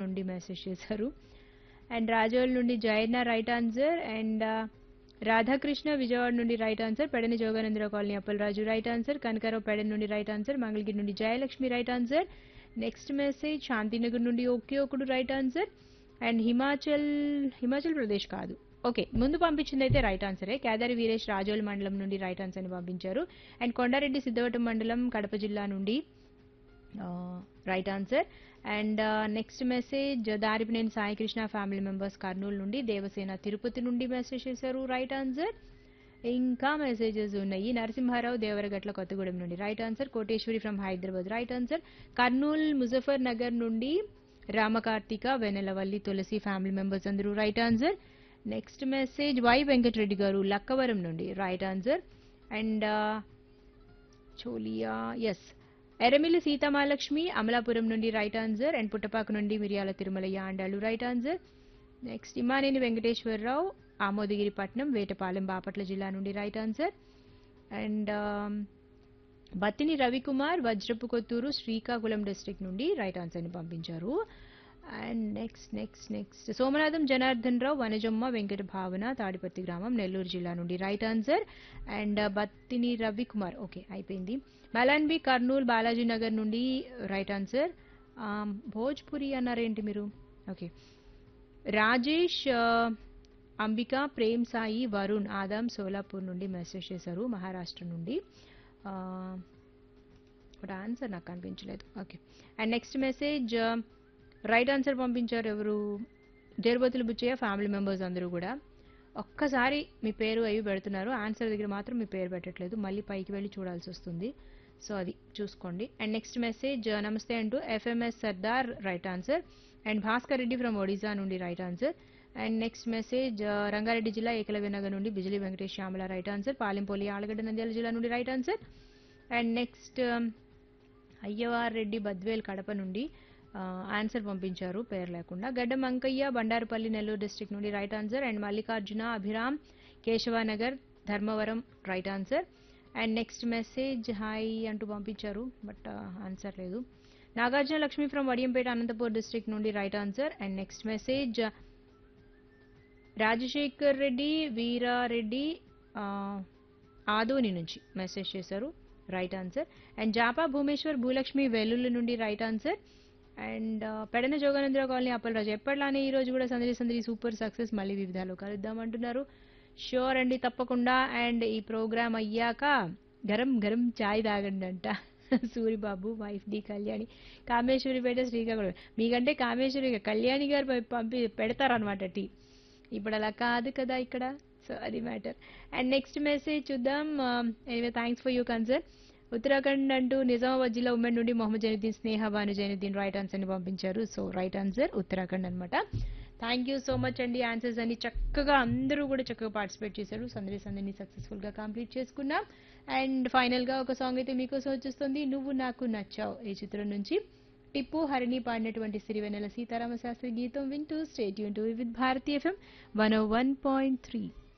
నుండి మెసేజ్ చేశారు అండ్ రాజోల్ నుండి Jayanna right answer and Radhakrishna Vijayawada నుండి right answer Pedana Joganandarao colony Appalaraju right answer Kanakarao Pedana నుండి రైట్ ఆన్సర్ మంగళగిరి నుండి Jayalakshmi right answer next message Shantinagar నుండి ఓకే ఒకడు right answer and Himachal Himachal Pradesh కాదు ఓకే ముందు పంపించింది అయితే రైట్ ఆన్సరే కేదారి వీరేష్ రాజోల్ మండలం నుండి రైట్ ఆన్సర్ ని పంపించారు అండ్ కొండారెడ్డి సిద్ధవటం మండలం కడప జిల్లా నుండి right answer and next message Daripineni Saikrishna family members Kurnool నుండి దేవసేన తిరుపతి నుండి మెసేజ్ చేశారు రైట్ ఆన్సర్ ఇంకా మెసేజెస్ ఉన్నాయి నరసింహారావు దేవరగట్ల కొత్తగూడెం నుండి right answer Koteswari from Hyderabad right answer Kurnool Muzaffar Nagar నుండి రామకార్తిక వెనెలవల్లి తులసి ఫ్యామిలీ మెంబర్స్ అందరూ right answer next message Y Venkatareddy garu Lakkavaram నుండి right answer and Cholia S Eramilli Seethamahalakshmi Amalapuram నుండి రైట్ ఆన్సర్ అండ్ పుట్టపాక నుండి Miriyala Tirumalaiah Andalu right answer next Imaneni Venkateswararao Amodagiripatnam Vetapalem Bapatla జిల్లా నుండి right answer and Battini Ravikumar Vajrapu Kothuru Srikakulam district నుండి రైట్ ఆన్సర్ని పంపించారు and next next next Somanatham Janardhan Rao Vanajamma Venkata Bhavana Tadipatri గ్రామం నెల్లూరు జిల్లా నుండి right answer and Battini Ravikumar okay అయిపోయింది మలాన్బి కర్నూలు బాలాజీ నగర్ నుండి రైట్ ఆన్సర్ భోజ్పురి అన్నారేంటి మీరు ఓకే రాజేష్ ఆ, అంబిక ప్రేమ్ సాయి వరుణ్ ఆదాం సోలాపూర్ నుండి మెసేజ్ చేశారు మహారాష్ట్ర నుండి ఆ, బట్ ఆన్సర్ నాకు కనిపించలేదు okay and next message right answer పంపించారు ఎవరు జరుబతులు బుచ్చయ్య ఫ్యామిలీ మెంబర్స్ అందరూ కూడా ఒక్కసారి మీ పేరు అవి పెడుతున్నారు ఆన్సర్ దగ్గర మాత్రం మీ పేరు పెట్టట్లేదు మళ్ళీ పైకి వెళ్ళి చూడాల్సి వస్తుంది సో అది చూసుకోండి అండ్ నెక్స్ట్ మెసేజ్ నమస్తే అంటూ FMS Sardar right answer and Bhaskar Reddy from Odisha నుండి right answer and next message Rangareddy జిల్లా ఏకలవ్య నగర్ నుండి బిజిలీ వెంకటేష్ శ్యామల రైట్ ఆన్సర్ పాలెంపోలి ఆలగడ్డ నంద్యాల జిల్లా నుండి right answer and next Ayyavar Reddy Badvel Kadapa నుండి ఆన్సర్ పంపించారు పేరు లేకుండా గడ్డం అంకయ్య బండారుపల్లి నెల్లూరు డిస్ట్రిక్ట్ నుండి right answer and Mallikarjuna Abhiram Keshavanagar Dharmavaram right answer and next message hi అంటూ పంపించారు బట్ ఆన్సర్ లేదు నాగార్జున లక్ష్మి ఫ్రమ్ వడియంపేట అనంతపూర్ డిస్ట్రిక్ట్ నుండి right answer and next message Rajasekhar Reddy Veerareddy ఆ, ఆదోని నుంచి మెసేజ్ చేశారు right answer and Japa Bhumeshwar Bhulakshmi Vellulli నుండి right answer and Pedana Joganandarao colony Appalaraju ఎప్పటిలానే ఈ రోజు కూడా సందడి సందడి సూపర్ సక్సెస్ మళ్ళీ వివిధాలు కలుద్దామంటున్నారు షూర్ అండి తప్పకుండా అండ్ ఈ ప్రోగ్రామ్ అయ్యాక గరం గరం చాయ్ తాగండి అంట సూరిబాబు వైఫ్ డి కళ్యాణి కామేశ్వరిపేట శ్రీకాకుళం మీకంటే కామేశ్వరి కళ్యాణి గారు పై- పంపి పెడతారనమాట టీ ఇప్పుడు అలా కాదు కదా ఇక్కడ సో అది మ్యాటర్ అండ్ నెక్స్ట్ మెసేజ్ చూద్దాం anyway thanks for you concern Uttarakhand అంటూ నిజామాబాద్ జిల్లా ఉమ్మడి నుండి మొహమ్మద్ జైనుద్దీన్ స్నేహ భాను జైనుద్దీన్ రైట్ ఆన్సర్ని పంపించారు సో రైట్ ఆన్సర్ ఉత్తరాఖండ్ అనమాట థ్యాంక్ యూ సో మచ్ అండి ఆన్సర్స్ అన్ని చక్కగా అందరూ కూడా చక్కగా పార్టిసిపేట్ చేశారు సందడి సందడిని సక్సెస్ఫుల్గా కంప్లీట్ చేసుకున్నాం అండ్ ఫైనల్గా ఒక సాంగ్ అయితే మీకోసం వచ్చేస్తుంది నువ్వు నాకు నచ్చావు ఈ చిత్రం నుంచి టిప్పు హరిణి పాడినటువంటి సిరివెన్నెల సీతారామ శాస్త్రి గీతం వింటూ స్టేట్ యూన్ to with Bharati FM one one point three